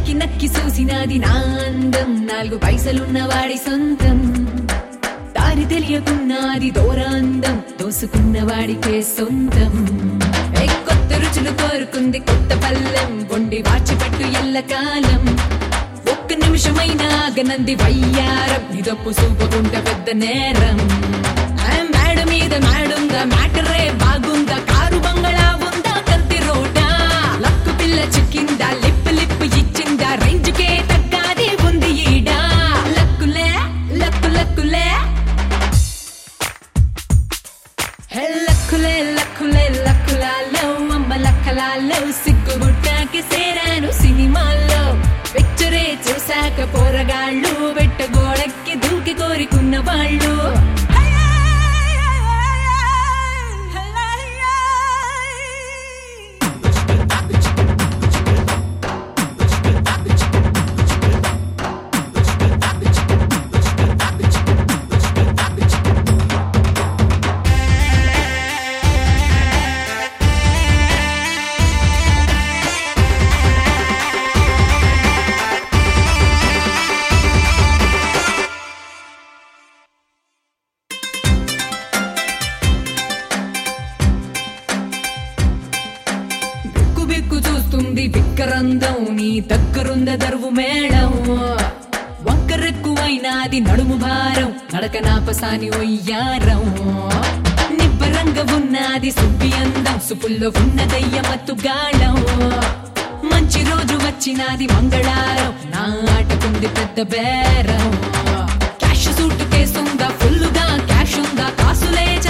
నక్కి నక్కి చూసినది నా అందం నాలుగు పైసలున్న వాడి సొంతం దారి తెలియకున్నది దూరాందం దోసుకున్న వాడికే సొంతం ఏ కొత్త రుచులు కోరుకుంది కొత్త పల్లెం వండి వాచిపెట్టు ఎల్లకాలం ఒక్క నిమిషమైనా ఆగనంది వయ్యారం నిదప్పు చూపకుండా పెద్ద నేరం ఆ మేడ మీద మేడుందా మ్యాటరే బాగుందా కారు బంగళా ఉందా కంతి రోడా లక్కు పిల్ల చిక్కిందా లిప్ లిప్ ఇచ్చిందా రేంజ్ కే తగ్గాది ఉంది ఈడా లక్కులే లక్కు లక్కులే హే లక్కులే లక్కులే లక్కులాలో అమ్మ లక్కలాలో సిగ్గుబుట్టాకి సేరాను సినిమాల్లో పిక్చరే చూశాక పోరగాళ్ళు పెట్ట గోడకి దూకి కోరికున్న వాళ్ళు బిక్కు బిక్కు చూస్తుంది బిక్కరందం నీ దగ్గరుంద దరువు మేళం వంకరెక్కువైనాది నడుము భారం నడక నాపసాని ఒయ్యారం నిబ్బరంగా ఉన్నది సుబ్బి అందం సుపుల్లో ఉన్నదయ్య మత్తుగాళం మంచి రోజు వచ్చినది మంగళారం నా ఆటకుంది పెద్ద బేరం క్యాష్ సూట్ కేసుందా ఫుల్లుగా క్యాష్ ఉందా కాసులే